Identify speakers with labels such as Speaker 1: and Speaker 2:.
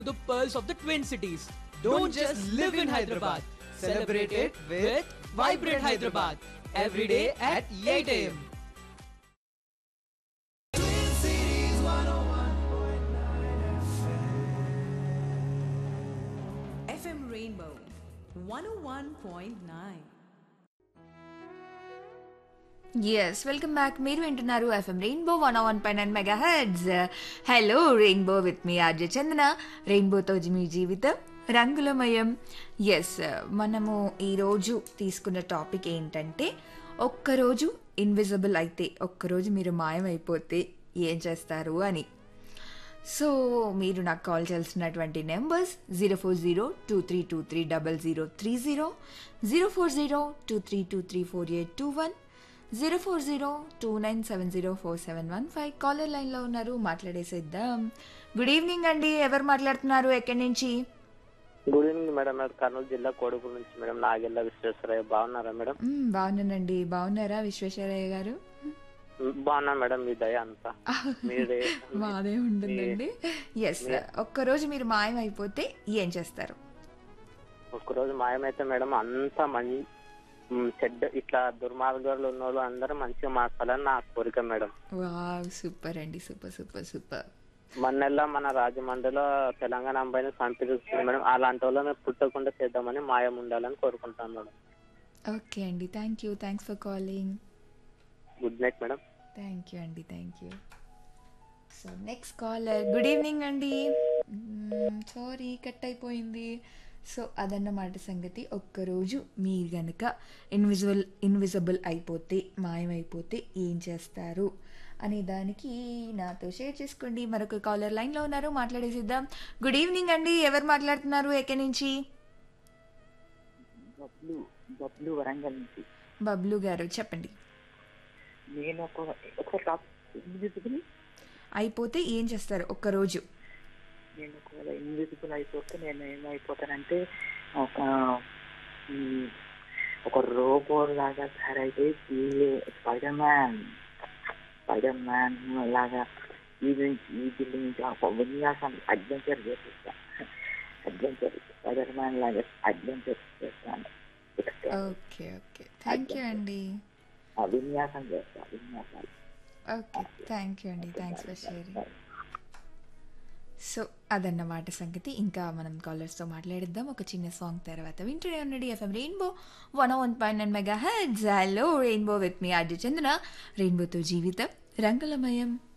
Speaker 1: the pearls of the Twin Cities. Don't just live in Hyderabad. Celebrate it with Vibrant Hyderabad. Every day at 8 a.m.
Speaker 2: FM Rainbow 101.9.
Speaker 3: Yes welcome back మీరు వింటున్నారు FM Rainbow one one పై nine mega hits hello Rainbow with మీ RJ Chandana రెయిన్బోతో మీ జీవితం రంగులమయం yes మనము ఈరోజు తీసుకున్న టాపిక్ ఏంటంటే ఒక్కరోజు ఇన్విజిబుల్ అయితే ఒక్కరోజు మీరు మాయమైపోతే ఏం చేస్తారు అని సో మీరు నాకు కాల్ చేయాల్సినటువంటి numbers zero four zero two three two three double zero three zero zero four zero two three two three four eight two one zero four zero two nine seven zero four seven one five caller లైన్లో ఉన్నారు మాట్లాడేసేద్దాం good evening అండి ఎవరు మాట్లాడుతున్నారు ఎక్కడి నుంచి
Speaker 4: good evening madam నేను కర్నూలు జిల్లా కోడుకూరు నుంచి మేడం నాగెల్ల విశ్వేశ్వరయ్య బాగున్నారా మేడం
Speaker 3: మ్మ్, బాగున్నానండి బాగున్నారా విశ్వేశ్వరయ్య గారు
Speaker 4: మ్, బాగున్నా మేడం మీ దయ అంతా మీరే
Speaker 3: మాదే ఉంటుందండి ఎస్ ఒక్కరోజు మీరు మాయమైపోతే ఏం చేస్తారు
Speaker 4: ఒక్కరోజు మాయమైతే మేడం అంతా మంచి చెడ్డ ఇట్లా దుర్మార్గాలు ఉన్న వాళ్ళు అందరూ మంచిగా మార్చాలని నా కోరిక మేడం
Speaker 3: వావ్ సూపర్ అండి సూపర్ సూపర్ సూపర్
Speaker 4: మొన్నెల్లా మన రాజమండ్రిలో తెలంగాణ అమ్మాయిని చంపిస్తుంది మేడం అలాంటి వాళ్ళని పుట్టకుండా చేద్దామని మాయం ఉండాలని కోరుకుంటాను మేడం
Speaker 3: ఓకే అండి thank you thanks for calling
Speaker 4: good night madam
Speaker 3: thank you అండి thank you so next caller good evening అండి సారీ కట్ అయిపోయింది సో అదన్నమాట సంగతి ఒక్కరోజు మీరు గనక ఇన్విజిబుల్ ఇన్విజిబుల్ అయిపోతే మాయమైపోతే ఏం చేస్తారు అనే దానికి నాతో షేర్ చేసుకోండి మరొక కాలర్ లైన్లో ఉన్నారు మాట్లాడేసిద్దాం గుడ్ ఈవినింగ్ అండి ఎవరు మాట్లాడుతున్నారు ఎక్కడి నుంచి
Speaker 5: బబ్లు బబ్లు వరంగల్ నుంచి
Speaker 3: బబ్లు గారు చెప్పండి
Speaker 5: నేను ఒక ఒక టాప్ ఇన్విజిబుల్
Speaker 3: అయిపోతే ఏం చేస్తారు ఒక్కరోజు
Speaker 5: నేను ఒకవేళ ఇన్విజిబుల్ అయిపోతే నేను ఏమైపోతానంటే ఒక మ్, ఒక రోబో లాగా తయారైతే స్పైడర్ మ్యాన్ స్పైడర్ మ్యాన్ లాగా ఈ నుంచి ఈ బిల్డింగ్ నుంచి ఒక విన్యాసం అడ్వెంచర్ చేపిస్తా అడ్వెంచర్ స్పైడర్ మ్యాన్ లాగా అడ్వెంచర్ చేస్తాను
Speaker 3: ఓకే ఓకే థ్యాంక్ యూ అండి
Speaker 5: ఆ విన్యాసం చేస్తా విన్యాసాలు
Speaker 3: ఓకే థ్యాంక్ యూ అండి థ్యాంక్స్ ఫర్ షేరింగ్ సో అదన్నమాట సంగతి ఇంకా మనం కాలర్స్తో మాట్లాడిద్దాం ఒక చిన్న సాంగ్ తర్వాత వింటూనే ఉండండి FM Rainbow one one point nine mega hits hello Rainbow with మీ ఆర్జు చందన రెయిన్బోతో జీవితం రంగులమయం